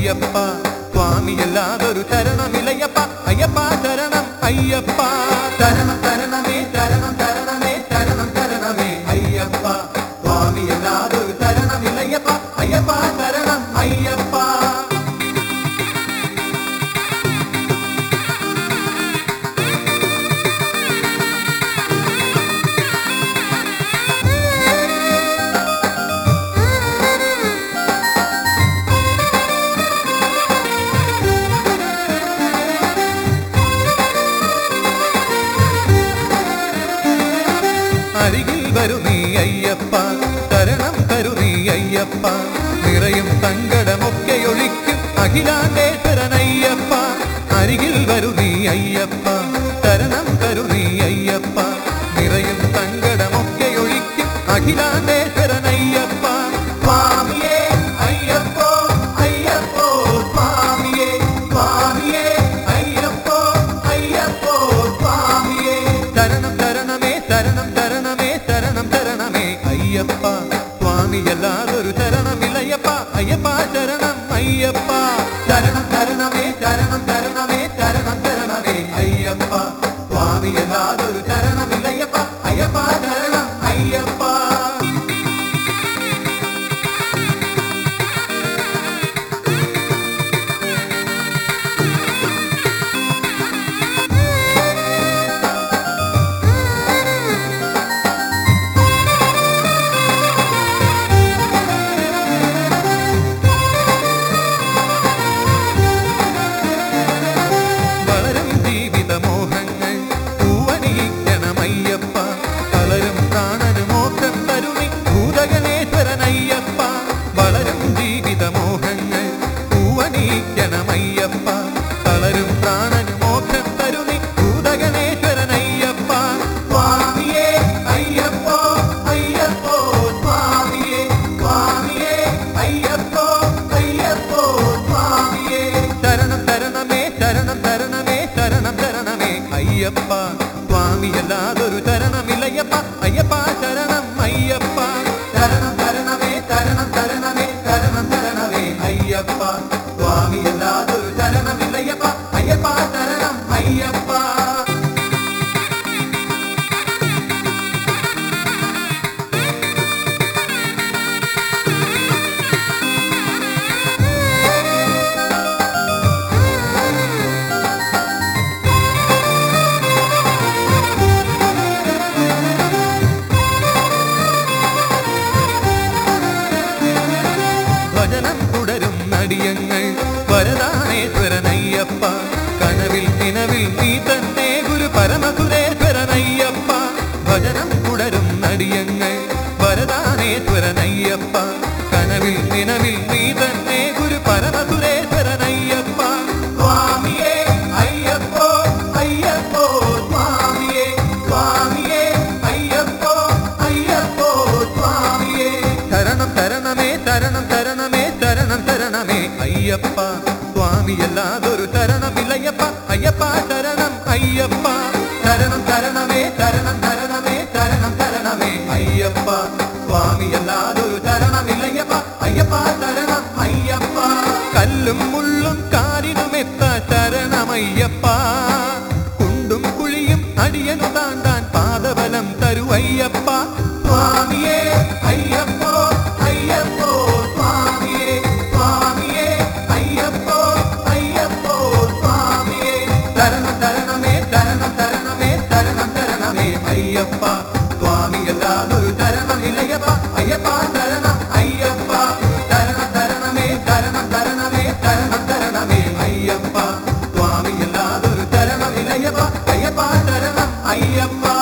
അയ്യപ്പ സ്വാമിയല്ലാതൊരു ശരണമില്ലയ്യപ്പ അയ്യപ്പ ശരണം അയ്യപ്പ ശരണം ശരണമേ ശരണം ശരണമേ ശരണം ശരണമേ അയ്യപ്പ സ്വാമിയല്ലാതൊരു ശരണമില്ലയ്യപ്പ അയ്യപ്പ ശരണം അയ്യപ്പ അരികിൽ വരു നീ അയ്യപ്പ ശരണം തരു നീ അയ്യപ്പ നിറയും സങ്കടമൊക്കെ ഒഴിക്കും അഖിലാണ്ടേശ്വരനയ്യപ്പ അരികിൽ വരു നീ അയ്യപ്പ ശരണം തരു നീ അയ്യപ്പ നിറയും സങ്കടമൊക്കെ ഒഴിക്കും അഖിലാണ്ടേശ്വരനയ്യപ്പ സ്വാമിയേ അയ്യപ്പോ അയ്യപ്പോ സ്വാമിയേ സ്വാമിയേ അയ്യപ്പോ അയ്യപ്പോ സ്വാമിയേ ശരണം ശരണമേ ശരണം ശരണമേ ശരണം ശരണമേ അയ്യപ്പ സ്വാമിയല്ലാതൊരു ശരണമില്ലയ്യപ്പ അയ്യപ്പ ശരണം അയ്യപ്പ ശരണം ശരണമേ ശരണം ശരണമേ ശരണം ശരണമേ അയ്യപ്പ സ്വാമിയല്ലാതൊരു ശരണമില്ലയ്യപ്പ അയ്യപ്പ ശരണം അയ്യപ്പ വളരും ജീവിതമോഹങ്ങൾ പൂവണിയിക്കണമയ്യപ്പ പലരും പ്രാണന് മോക്ഷം തരുണി ഭൂതഗണേശ്വരനയ്യപ്പ വളരും ജീവിതമോഹങ്ങൾ പൂവണിയിക്കണമയ്യപ്പ പലരും പ്രാണന് മോക്ഷം തരുണി ഭൂതഗണേശ്വരനയ്യപ്പ സ്വാമിയേ അയ്യപ്പോ അയ്യപ്പോ സ്വാമിയേ സ്വാമിയേ അയ്യപ്പോ അയ്യപ്പോ സ്വാമിയേ ശരണം ശരണമേ ശരണം ശരണമേ ശരണം ശരണമേ അയ്യപ്പ സ്വാമിയല്ലാതൊരു ശരണമില്ലയ്യപ്പ അയ്യപ്പ ശരണം അയ്യപ്പ ശരണം ശരണമേ ശരണം ശരണമേ ശരണം ശരണമേ അയ്യപ്പ സ്വാമിയല്ലാതൊരു ശരണമില്ലയ്യപ്പ അയ്യപ്പ ശരണം അയ്യപ്പ ഭജനം തുടരും നടിയങ്ങൾ വരദാനേശ്വരനയ്യപ്പ കനവിൽ നിലവിൽ നീ തന്നെ ഗുരു പരമസുരേശ്വരനയ്യപ്പ ഭജനം തുടരും നടിയങ്ങൾ വരദാനേശ്വരനയ്യപ്പ കനവിൽ നിലവിൽ നീ തന്നെ ഗുരു പരമസുരേശ്വരനയ്യപ്പ സ്വാമിയേ അയ്യപ്പോ അയ്യപ്പോ സ്വാമിയേ സ്വാമിയേ അയ്യപ്പോ അയ്യപ്പോ സ്വാമിയേ ശരണം ശരണമേ ശരണം ശരണമേ ശരണം ശരണമേ അയ്യപ്പ സ്വാമിയല്ലാതൊരു ശരണമില്ലയ്യപ്പ അയ്യപ്പ ശരണം അയ്യപ്പ ശരണം ശരണമേ ശരണം ശരണമേ ശരണം ശരണമേ അയ്യപ്പ സ്വാമിയല്ലാതൊരു ശരണമില്ലയ്യപ്പ അയ്യപ്പ ശരണം അയ്യപ്പ കല്ലും മുള്ളും കാരിനുമെത്ത ശരണമയ്യപ്പ കുണ്ടും കുഴിയും അടിയനു താണ്ടാൻ പാദബലം തരുവയ്യപ്പ സ്വാമിയേ അയ്യപ്പോ അയ്യപ്പോ സ്വാമിയേ സ്വാമിയേ അയ്യപ്പോ അയ്യപ്പോ സ്വാമിയേ ശരണം ശരണമേ ശരണം ശരണമേ ശരണം ശരണമേ അയ്യപ്പ സ്വാമിയല്ലാതൊരു ശരണമില്ലയ്യപ്പ അയ്യപ്പ ശരണം അയ്യപ്പ ശരണം ശരണമേ ശരണം ശരണമേ ശരണം ശരണമേ അയ്യപ്പ സ്വാമിയല്ലാതൊരു ശരണമില്ലയ്യപ്പ അയ്യപ്പ ശരണം അയ്യപ്പ